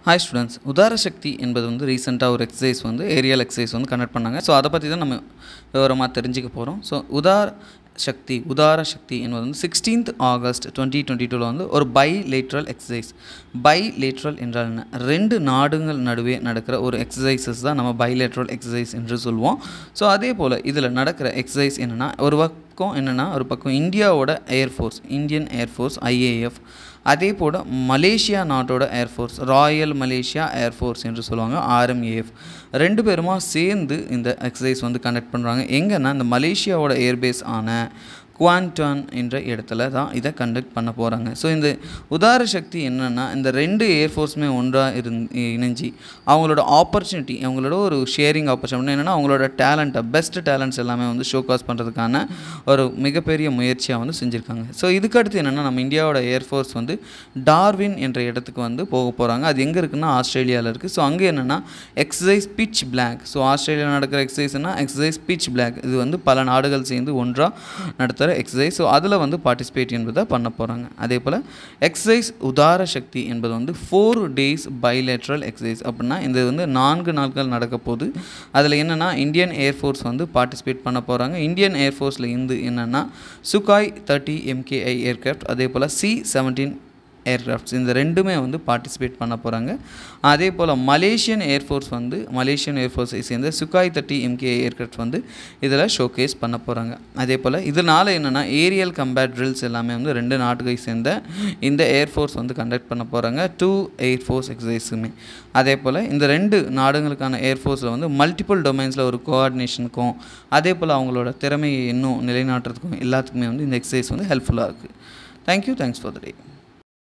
hi students உதார சக்தி என்பது வந்து ரீசெண்டாக ஒரு எக்ஸசைஸ் வந்து ஏரியல் எக்ஸசைஸ் வந்து கண்டக்ட் பண்ணாங்க ஸோ அதை பற்றி தான் நம்ம விவரமாக தெரிஞ்சுக்க போகிறோம் ஸோ உதார சக்தி உதார சக்தி என்பது வந்து சிக்ஸ்டீன்த் ஆகஸ்ட் டுவெண்ட்டி டுவெண்ட்டி டூவில் வந்து ஒரு bilateral exercise bilateral என்றால் என்ன ரெண்டு நாடுகள் நடுவே நடக்கிற ஒரு எக்ஸசைசஸ் தான் நம்ம பைலேட்ரல் எக்ஸசைஸ் என்று சொல்லுவோம் ஸோ அதே போல் இதில் நடக்கிற எக்ஸசைஸ் என்னென்னா ஒரு பக்கம் என்னென்னா ஒரு பக்கம் இந்தியாவோட ஏர்ஃபோர்ஸ் இந்தியன் ஏர்ஃபோர்ஸ் ஐஏஎஃப் அதே போல் மலேசியா நாட்டோட ஏர்ஃபோர்ஸ் ராயல் மலேசியா ஏர்ஃபோர்ஸ் என்று சொல்லுவாங்க ஆர்எம்ஏஎஃப் ரெண்டு பேருமா சேர்ந்து இந்த எக்ஸசைஸ் வந்து கண்டக்ட் பண்ணுறாங்க எங்கன்னா இந்த மலேசியாவோட ஏர்பேஸ் ஆன குவான்டான் என்ற இடத்துல தான் இதை கண்டக்ட் பண்ண போகிறாங்க ஸோ இந்த உதார சக்தி என்னென்னா இந்த ரெண்டு ஏர்ஃபோர்ஸுமே ஒன்றாக இருந் இணைஞ்சி அவங்களோட ஆப்பர்ச்சுனிட்டி அவங்களோட ஒரு ஷேரிங் ஆப்பர்ச்சுனிட்டி என்னென்னா அவங்களோட டேலண்ட்டை பெஸ்ட் டேலண்ட்ஸ் எல்லாமே வந்து ஷோ காஸ் பண்ணுறதுக்கான ஒரு மிகப்பெரிய முயற்சியாக வந்து செஞ்சுருக்காங்க ஸோ இதுக்கு அடுத்து என்னென்னா நம்ம இந்தியாவோட ஏர்ஃபோர்ஸ் வந்து டார்வின் என்ற இடத்துக்கு வந்து போக போகிறாங்க அது எங்கே இருக்குன்னா ஆஸ்திரேலியாவில் இருக்குது ஸோ அங்கே என்னென்னா எக்ஸசைஸ் பிச் பிளாக் ஸோ ஆஸ்திரேலியாவில் நடக்கிற எக்ஸசைஸ்னால் எக்ஸசைஸ் பிச் பிளாக் இது வந்து பல நாடுகள் சேர்ந்து ஒன்றாக நடத்துகிற எக்ஸசைஸ் ஸோ அதில் வந்து பார்ட்டிசிபேட் என்பதை பண்ண போகிறாங்க அதே போல் எக்ஸசைஸ் உதார சக்தி என்பது வந்து ஃபோர் டேஸ் பைலேட்ரல் எக்ஸசைஸ் அப்படின்னா இது வந்து நான்கு நாட்கள் நடக்க போகுது அதில் என்னென்னா இந்தியன் ஏர்ஃபோர்ஸ் வந்து பார்ட்டிசிபேட் பண்ண போகிறாங்க இந்தியன் ஏர்ஃபோர்ஸில் இருந்து என்னென்னா சுகாய் தேர்ட்டி எம்கேஐ ஏர்க்ராஃப்ட் அதே போல் சி செவன்டீன் ஏர்க்ராஃப்ட்ஸ் இந்த ரெண்டுமே வந்து பார்ட்டிசிபேட் பண்ண போகிறாங்க அதே போல் மலேசியன் ஏர்ஃபோர்ஸ் வந்து மலேசியன் ஏர்ஃபோர்ஸை சேர்ந்த சுகாய் தேர்ட்டி எம்கே ஏர்க்ராஃப்ட் வந்து இதில் ஷோகேஸ் பண்ண போகிறாங்க அதே போல் இதனால் என்னென்னா ஏரியல் கம்பேட் ட்ரில்ஸ் எல்லாமே வந்து ரெண்டு நாட்டுகளை சேர்ந்த இந்த ஏர்ஃபோர்ஸ் வந்து கண்டக்ட் பண்ண போகிறாங்க டூ ஏர்ஃபோர்ஸ் எக்ஸசைஸுமே அதே போல் இந்த ரெண்டு நாடுகளுக்கான ஏர்ஃபோர்ஸில் வந்து மல்டிபிள் டொமைன்ஸில் ஒரு கோஆர்டினேஷனுக்கும் அதே போல் அவங்களோட திறமையை இன்னும் நிலைநாட்டுறதுக்கும் எல்லாத்துக்குமே வந்து இந்த எக்ஸசைஸ் வந்து ஹெல்ப்ஃபுல்லாக இருக்குது thank you thanks for the day